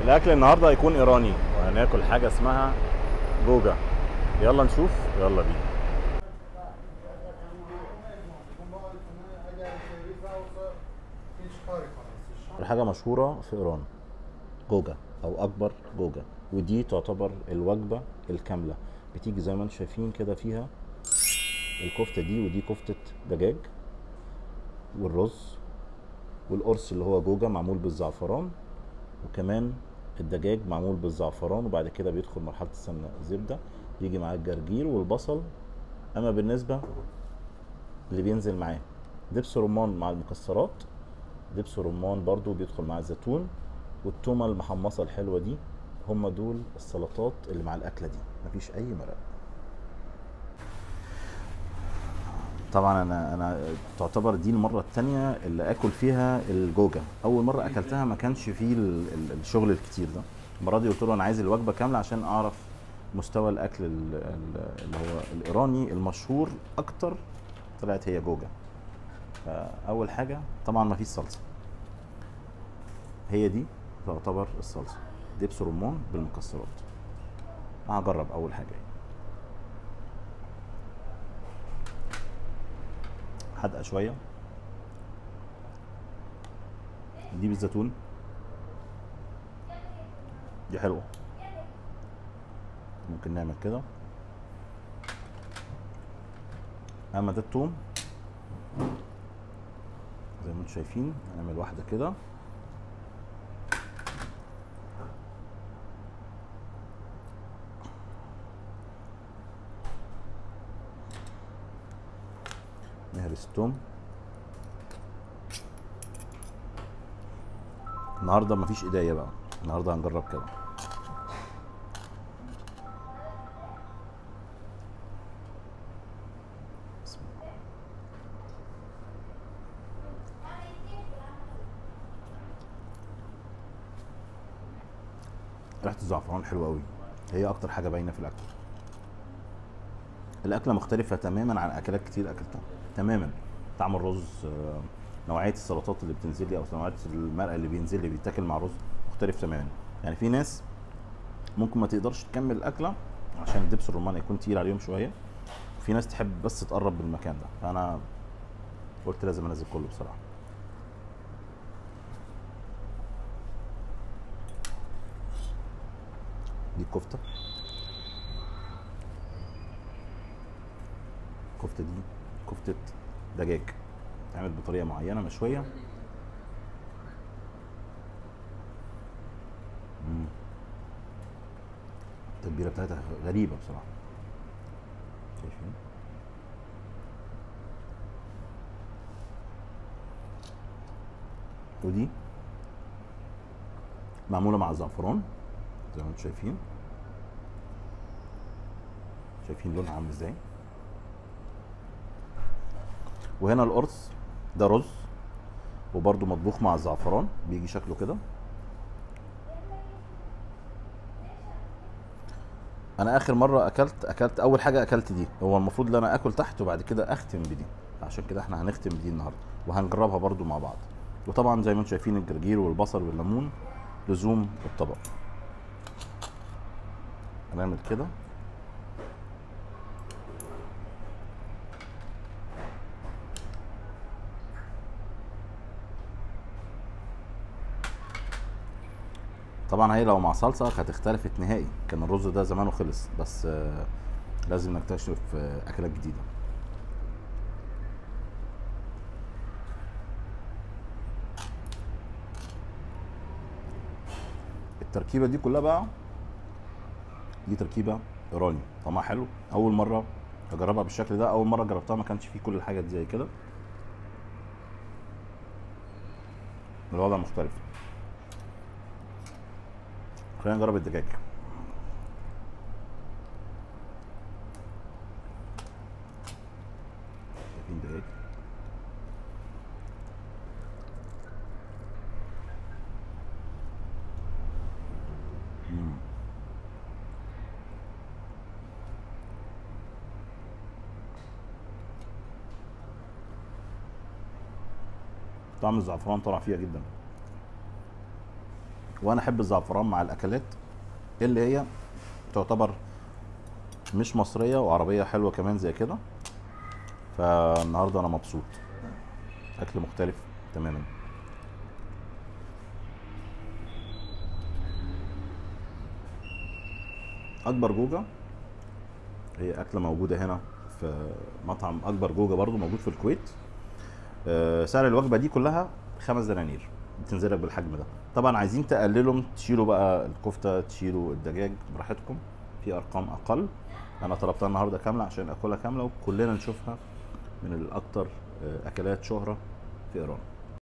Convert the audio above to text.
الاكل النهارده هيكون ايراني وهناكل حاجه اسمها جوجا يلا نشوف يلا بينا حاجه مشهوره في ايران جوجا او اكبر جوجا ودي تعتبر الوجبه الكامله بتيجي زي ما انتم شايفين كده فيها الكفته دي ودي كفته دجاج والرز والقرص اللي هو جوجا معمول بالزعفران وكمان الدجاج معمول بالزعفران وبعد كده بيدخل مرحله السمنه زبده يجي معاه الجرجير والبصل اما بالنسبه اللي بينزل معاه دبس رمان مع المكسرات دبس رمان برضو بيدخل معاه الزيتون والتومه المحمصه الحلوه دي هم دول السلطات اللي مع الاكله دي مفيش اي مرق طبعا انا انا تعتبر دي المره الثانيه اللي اكل فيها الجوجا اول مره اكلتها ما كانش فيه ال- ال- الشغل الكتير ده المره دي قلت له انا عايز الوجبه كامله عشان اعرف مستوى الاكل ال- ال- اللي هو الايراني المشهور اكتر طلعت هي جوجا فاول حاجه طبعا ما فيش صلصه هي دي تعتبر الصلصه دبس رمان بالمكسرات هجرب اول حاجه يعني. حادقه شويه دي بالزيتون دي حلوه ممكن نعمل كده اما ده التوم زي ما انتم شايفين هنعمل واحده كده نهرس التوم النهارده مفيش ايديا بقى النهارده هنجرب كده بسم الله. ريحه الزعفران حلوه قوي هي اكتر حاجه باينه في الاكل الاكله مختلفه تماما عن اكلات كتير اكلتها تماما طعم الرز آه، نوعيه السلطات اللي بتنزل لي او نوعيه المرق اللي بينزل لي بيتاكل مع رز مختلف تماما يعني في ناس ممكن ما تقدرش تكمل الاكله عشان الدبس الرمان يكون تقيل عليهم شويه في ناس تحب بس تقرب من المكان ده فانا قلت لازم انزل كله بصراحه دي الكفته الكفته دي كفته دجاج اتعملت بطريقه معينه مشويه مم. التتبيله بتاعتها غريبه بصراحه شايفين ودي معموله مع الزعفران زي ما انتم شايفين شايفين لونها عامل ازاي وهنا القرص ده رز وبرده مطبوخ مع الزعفران بيجي شكله كده انا اخر مره اكلت اكلت اول حاجه اكلت دي هو المفروض ان انا اكل تحت وبعد كده اختم بدي عشان كده احنا هنختم بدي النهارده وهنجربها برده مع بعض وطبعا زي ما انتم شايفين الجرجير والبصل والليمون لزوم الطبق هنعمل كده طبعا هي لو مع صلصه هتختلفت نهائي كان الرز ده زمانه خلص بس آه، لازم نكتشف آه، اكلات جديده التركيبه دي كلها بقى دي تركيبه ايراني طعمها حلو اول مره اجربها بالشكل ده اول مره جربتها ما كانش فيه كل الحاجات دي زي كده الوضع مختلف خلينا نجرب الدجاج شايفين دجاج مم. طعم الزعفران طلع فيها جدا وانا احب الزعفران مع الاكلات اللي هي تعتبر مش مصريه وعربيه حلوه كمان زي كده فالنهارده انا مبسوط اكل مختلف تماما اكبر جوجا هي اكله موجوده هنا في مطعم اكبر جوجا برضو موجود في الكويت آه، سعر الوجبه دي كلها خمس دنانير بتنزلك بالحجم ده طبعا عايزين تقللوا تشيلوا بقى الكفته تشيلوا الدجاج براحتكم في ارقام اقل انا طلبتها النهارده كامله عشان اكلها كامله وكلنا نشوفها من الاكتر آه، اكلات شهره في ايران